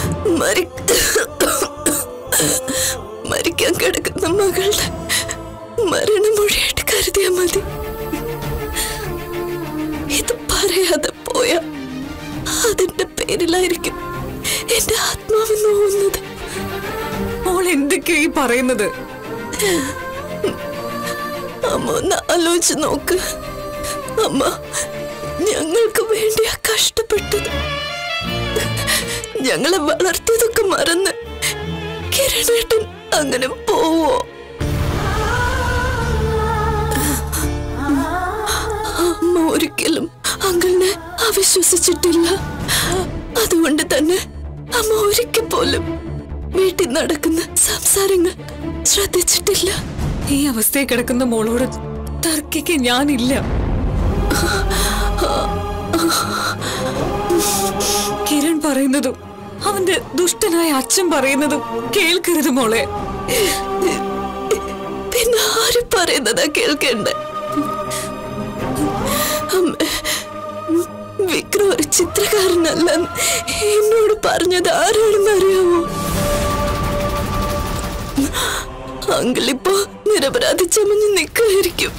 മരി മരിക്കാൻ കിടക്കുന്ന മകളുടെ മരണമൊഴിയായിട്ട് കരുതിയാ മതി ഇത് പറയാതെ പോയ അതിന്റെ പേരിലായിരിക്കും എന്റെ ആത്മാവ് നോവുന്നത് മോൾ എന്തൊക്കെയാ ഈ പറയുന്നത് അമ്മ ഒന്ന് ആലോചിച്ച് നോക്ക് അമ്മ ഞങ്ങൾക്ക് വേണ്ടിയാ കഷ്ടപ്പെട്ടത് ഞങ്ങളെ വളർത്തിയതൊക്കെ മറന്ന് കിരണേട്ടൻ അങ്ങനെ പോവോ അമ്മ ഒരിക്കലും അങ്കിളിനെ അവിശ്വസിച്ചിട്ടില്ല അതുകൊണ്ട് തന്നെ അമ്മ ഒരിക്കൽ പോലും വീട്ടിൽ നടക്കുന്ന സംസാരങ്ങൾ ശ്രദ്ധിച്ചിട്ടില്ല ഈ അവസ്ഥയിൽ കിടക്കുന്ന മോളോട് തർക്കിക്കാൻ ഞാനില്ല കിരൺ പറയുന്നതും അവന്റെ ദുഷ്ടനായ അച്ഛൻ പറയുന്നതും കേൾക്കരുത് മോളെ പിന്നെ ആര് പറയുന്നതാ കേൾക്കണ്ടേ അമ്മ വിക്രം ഒരു ചിത്രകാരനല്ലെന്ന് എന്നോട് പറഞ്ഞത് ആരാണെന്ന് അറിയാമോ അങ്കിളിപ്പോ നിരപരാധി ചമഞ്ഞ് നിൽക്കുമായിരിക്കും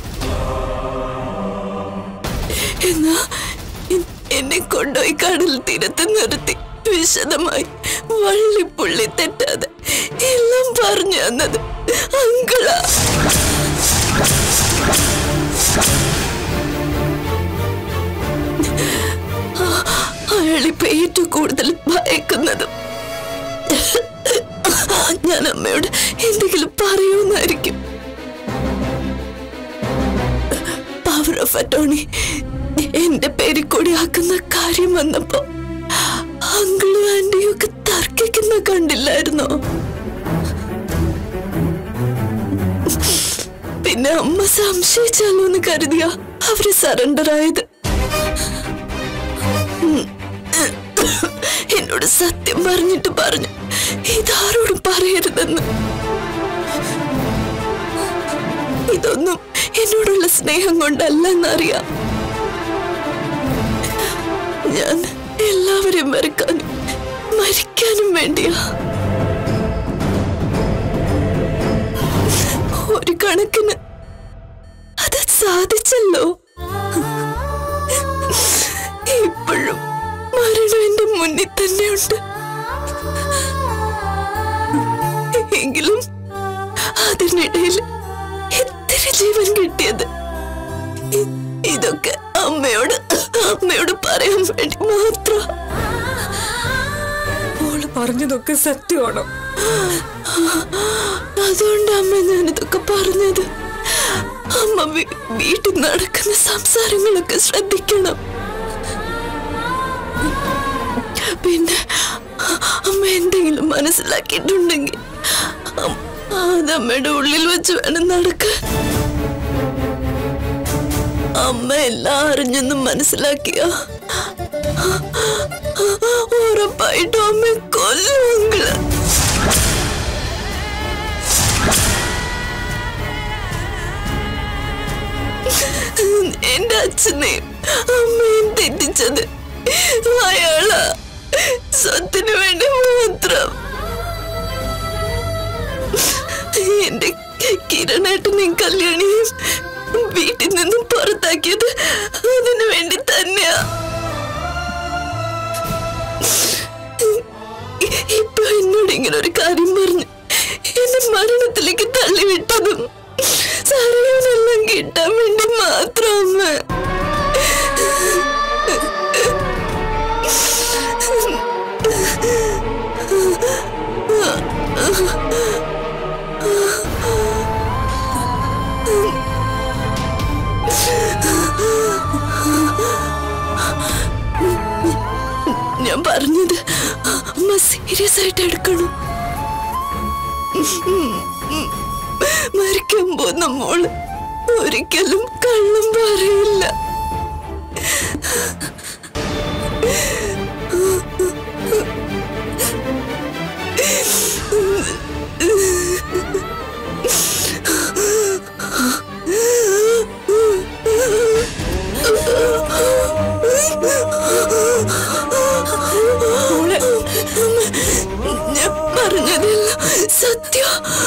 എന്നാ എ- എന്നെ കൊണ്ടുപോയി കടൽ തീരത്ത് നിർത്തി വിശദമായി വള്ളിപ്പുള്ളി തെറ്റാതെ എല്ലാം പറഞ്ഞു തന്നത് അങ്കിളാ അയാളിപ്പോ ഏറ്റവും കൂടുതൽ ഭയക്കുന്നതും ഞാൻ അമ്മയോട് എന്തെങ്കിലും പറയൂന്നായിരിക്കും പവർ ഓഫ് അറ്റോണി എന്റെ പേരിൽ കൂടി ആക്കുന്ന കാര്യം വന്നപ്പോ അങ്കിളും ആന്റിയും ഒക്കെ തർക്കിക്കുന്ന കണ്ടില്ലായിരുന്നോ പിന്നെ അമ്മ സംശയിച്ചാലോ എന്ന് കരുതിയ അവര് സറണ്ടർ ആയത് എന്നോട് സത്യം പറഞ്ഞിട്ട് പറഞ്ഞു ഇതാരോടും പറയരുതെന്ന് ഇതൊന്നും എന്നോടുള്ള സ്നേഹം കൊണ്ടല്ലെന്നറിയാം ഞാൻ എല്ലാവരെയും വെറുക്കാനും മരിക്കാനും വേണ്ടിയാ ഒരു കണക്കിന് അത് സാധിച്ചല്ലോ ഇപ്പോഴും മരണം എന്റെ മുന്നിൽ തന്നെയുണ്ട് എങ്കിലും അതിനിടയിൽ എത്ര ജീവൻ കിട്ടിയത് ഇ- ഇതൊക്കെ അമ്മയോട് അമ്മയോട് പറയാൻ വേണ്ടി മാത്രം മോള് പറഞ്ഞതൊക്കെ സത്യമാണോ അതുകൊണ്ട് അമ്മ ഞാനിതൊക്കെ പറഞ്ഞത് അമ്മ വീ- വീട്ടിൽ നടക്കുന്ന സംസാരങ്ങളൊക്കെ ശ്രദ്ധിക്കണം പിന്നെ അമ്മ എന്തെങ്കിലും മനസ്സിലാക്കിയിട്ടുണ്ടെങ്കിൽ അം- അത് അമ്മയുടെ ഉള്ളിൽ വെച്ച് വേണം നടക്കാൻ അമ്മ എല്ലാം അറിഞ്ഞെന്നും മനസ്സിലാക്കിയ ഉറപ്പായിട്ടും അമ്മ കൊല്ലുമെങ്കില് എന്റെ അച്ഛനെയും അമ്മയും തെറ്റിച്ചത് അയാളാ സ്വത്തിന് വേണ്ടി മാത്രം എന്റെ കിരണേട്ടനെയും കല്യാണിയും വീട്ടിൽ നിന്നും പുറത്താക്കിയത് അതിനു വേണ്ടി തന്നെയാ ഇപ്പൊ എന്നോട് ഇങ്ങനെ ഒരു കാര്യം പറഞ്ഞു എന്നെ മരണത്തിലേക്ക് തള്ളിവിട്ടതും സരവനെല്ലാം കിട്ടാൻ വേണ്ടി മാത്രം അമ്മ ഞാൻ പറഞ്ഞത് അമ്മ സീരിയസ് ആയിട്ട് എടുക്കണം മരിക്കാൻ പോകുന്ന മോള് ഒരിക്കലും കള്ളം പറയില്ല മോളെ സത്യ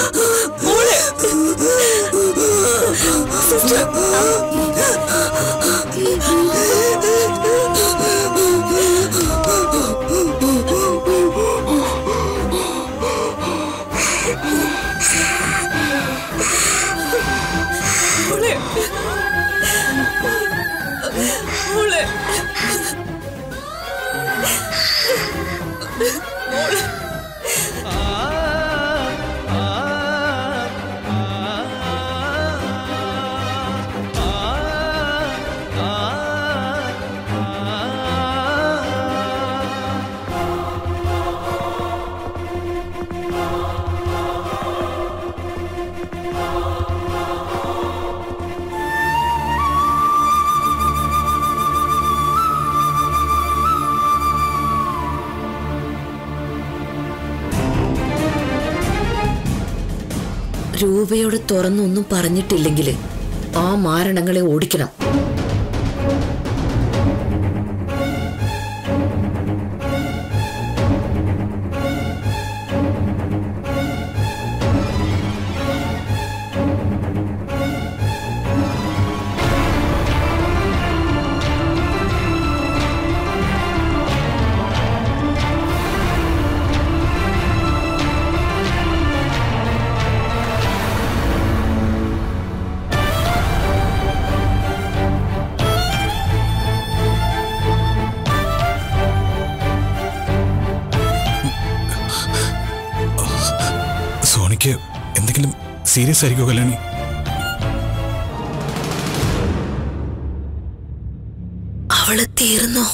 മോളെ മോളെ രൂപയോട് തുറന്നൊന്നും പറഞ്ഞിട്ടില്ലെങ്കിൽ ആ മാരണങ്ങളെ ഓടിക്കണം സോണിക്ക് എന്തെങ്കിലും സീരിയസ് ആയിരിക്കോ കല്യാണി അവള് തീർന്നോ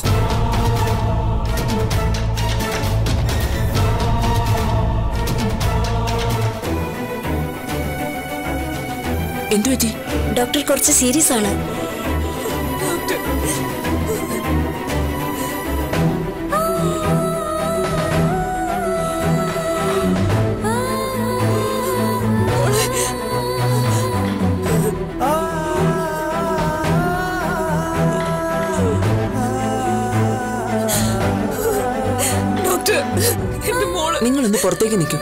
എന്തു പറ്റി ഡോക്ടർ കുറച്ച് സീരിയസ് ആണ് ഡോക്ടർ എന്റെ മോള് നിങ്ങളൊന്ന് പുറത്തേക്ക് നിൽക്കും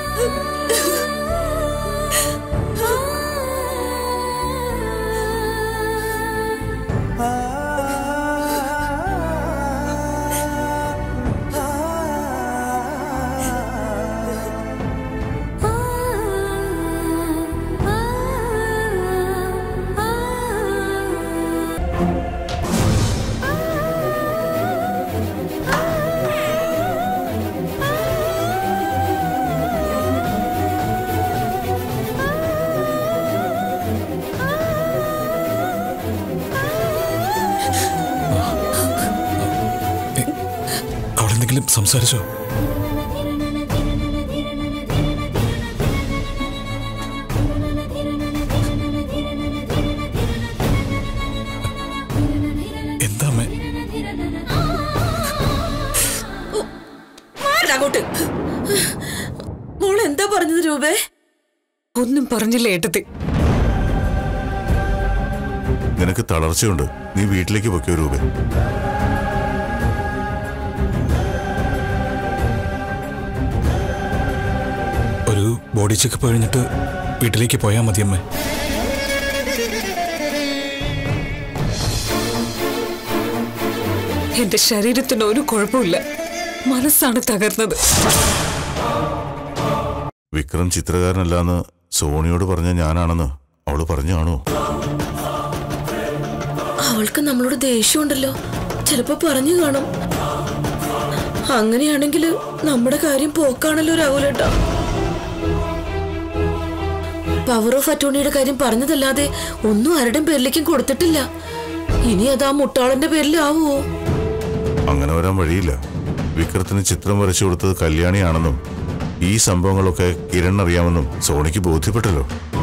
അവളെന്തെങ്കിലും സംസാരിച്ചോ എന്താ അമ്മേ അങ്ങോട്ട് മോൾ എന്താ പറഞ്ഞത് രൂപേ ഒന്നും പറഞ്ഞില്ല ഏട്ടത്തി നിനക്ക് തളർച്ചയുണ്ട് നീ വീട്ടിലേക്ക് പൊയ്ക്കോ രൂപേ ഒരു ബോഡി ചെക്കപ്പ് കഴിഞ്ഞിട്ട് വീട്ടിലേക്ക് പോയാൽ മതി അമ്മേ എന്റെ ശരീരത്തിന് ഒരു കുഴപ്പമില്ല മനസ്സാണ് തകർന്നത് വിക്രം ചിത്രകാരനല്ലാന്ന് സോണിയോട് പറഞ്ഞ ഞാനാണെന്ന് അവള് പറഞ്ഞു കാണുമോ അവൾക്ക് നമ്മളോട് ദേഷ്യമുണ്ടല്ലോ ചിലപ്പോ പറഞ്ഞു കാണും അങ്ങനെയാണെങ്കിൽ നമ്മുടെ കാര്യം പോക്കാണല്ലോ രാഹുലേട്ടാ പവർ ഓഫ് അറ്റോർണിയുടെ കാര്യം പറഞ്ഞതല്ലാതെ ഒന്നും ആരുടെയും പേരിലേക്കും കൊടുത്തിട്ടില്ല ഇനി അത് ആ മുട്ടാളന്റെ പേരിലാവുമോ അങ്ങനെ വരാൻ വഴിയില്ല വിക്രത്തിന് ചിത്രം വരച്ചു കൊടുത്തത് കല്യാണിയാണെന്നും ഈ സംഭവങ്ങളൊക്കെ കിരൺ അറിയാമെന്നും സോണിക്ക് ബോധ്യപ്പെട്ടല്ലോ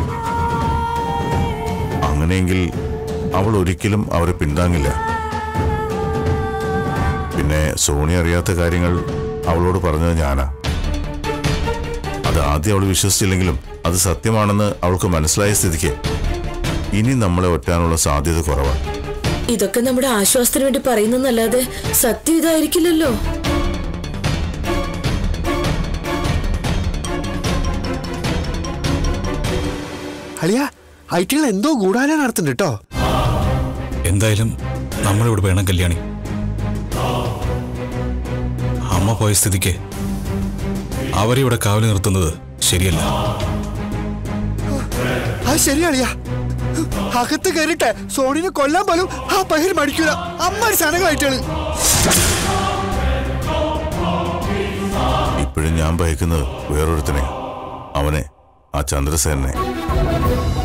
അങ്ങനെയെങ്കിൽ അവൾ ഒരിക്കലും അവരെ പിന്താങ്ങില്ല പിന്നെ സോണി അറിയാത്ത കാര്യങ്ങൾ അവളോട് പറഞ്ഞത് ഞാനാ അത് ആദ്യം അവൾ വിശ്വസിച്ചില്ലെങ്കിലും അത് സത്യമാണെന്ന് അവൾക്ക് മനസ്സിലായ സ്ഥിതിക്ക് ഇനി നമ്മളെ ഒറ്റാനുള്ള സാധ്യത കുറവാണ് ഇതൊക്കെ നമ്മുടെ ആശ്വാസത്തിന് വേണ്ടി പറയുന്നല്ലാതെ സത്യം ഇതായിരിക്കില്ലല്ലോ അളിയ ഐറ്റികൾ എന്തോ ഗൂഢാലോചന നടത്തുന്നുണ്ട് കേട്ടോ എന്തായാലും നമ്മളിവിടെ വേണം കല്യാണി അമ്മ പോയ സ്ഥിതിക്ക് അവരെ ഇവിടെ കാവലി നിർത്തുന്നത് ശരിയല്ല അത് ശരി അളിയ അകത്ത് കയറിട്ടെ സോണിനെ കൊല്ലാൻ പോലും ആ പഹിർ മടിക്കൂല അമ്മ സാധനങ്ങളായിട്ടാണ് ഇപ്പോഴും ഞാൻ ഭയക്കുന്നത് വേറൊരുത്തനെ അവനെ ആ ചന്ദ്രസേനെ